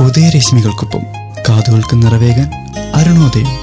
ഉദയരശ്മികൾക്കൊപ്പം കാതുകൾക്ക് നിറവേകാൻ അരുണോദയം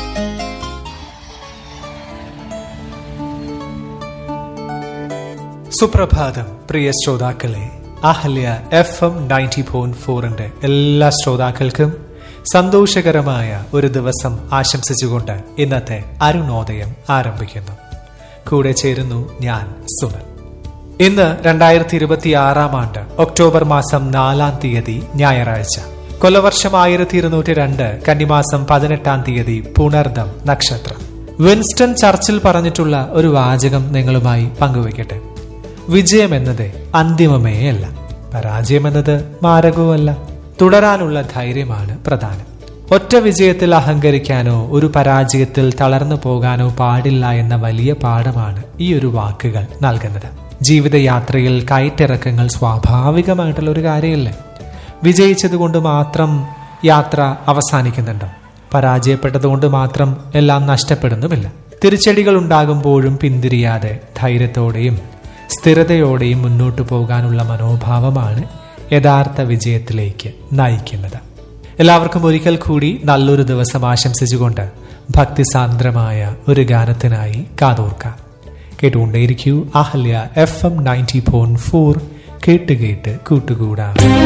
സുപ്രഭാതം പ്രിയ ശ്രോതാക്കളെ Ahalia F M ninety point ഫോറിന്റെ എല്ലാ ശ്രോതാക്കൾക്കും സന്തോഷകരമായ ഒരു ദിവസം ആശംസിച്ചുകൊണ്ട് ഇന്നത്തെ അരുണോദയം ആരംഭിക്കുന്നു കൂടെ ചേരുന്നു ഞാൻ സുനൽ ഇന്ന് രണ്ടായിരത്തി ഇരുപത്തി ആറാം ആണ്ട് ഒക്ടോബർ മാസം നാലാം തീയതി ഞായറാഴ്ച കൊലവർഷം ആയിരത്തി ഇരുന്നൂറ്റി രണ്ട് കന്നിമാസം പതിനെട്ടാം തീയതി പുണർദം നക്ഷത്രം വിൻസ്റ്റൺ ചർച്ചിൽ പറഞ്ഞിട്ടുള്ള ഒരു വാചകം നിങ്ങളുമായി പങ്കുവയ്ക്കട്ടെ വിജയം എന്നത് അന്തിമമേ അല്ല പരാജയം എന്നത് മാരകവുമല്ല തുടരാനുള്ള ധൈര്യമാണ് പ്രധാനം ഒറ്റ വിജയത്തിൽ അഹങ്കരിക്കാനോ ഒരു പരാജയത്തിൽ തളർന്നു പോകാനോ പാടില്ല എന്ന വലിയ പാഠമാണ് ഈ ഒരു വാക്കുകൾ നൽകുന്നത് ജീവിതയാത്രയിൽ കയറ്റിറക്കങ്ങൾ സ്വാഭാവികമായിട്ടുള്ള ഒരു കാര്യമല്ലേ വിജയിച്ചതുകൊണ്ട് മാത്രം യാത്ര അവസാനിക്കുന്നുണ്ടോ പരാജയപ്പെട്ടതുകൊണ്ട് മാത്രം എല്ലാം നഷ്ടപ്പെടുന്നുമില്ല തിരിച്ചടികൾ ഉണ്ടാകുമ്പോഴും പിന്തിരിയാതെ ധൈര്യത്തോടെയും സ്ഥിരതയോടെയും മുന്നോട്ടു പോകാനുള്ള മനോഭാവമാണ് യഥാർത്ഥ വിജയത്തിലേക്ക് നയിക്കുന്നത് എല്ലാവർക്കും ഒരിക്കൽ കൂടി നല്ലൊരു ദിവസം ആശംസിച്ചുകൊണ്ട് ഭക്തിസാന്ദ്രമായ ഒരു ഗാനത്തിനായി കാതോർക്കാം കേട്ടുകൊണ്ടേയിരിക്കൂ Ahalia F M ninety point four കേട്ട് കേട്ട് കൂട്ടുകൂടാം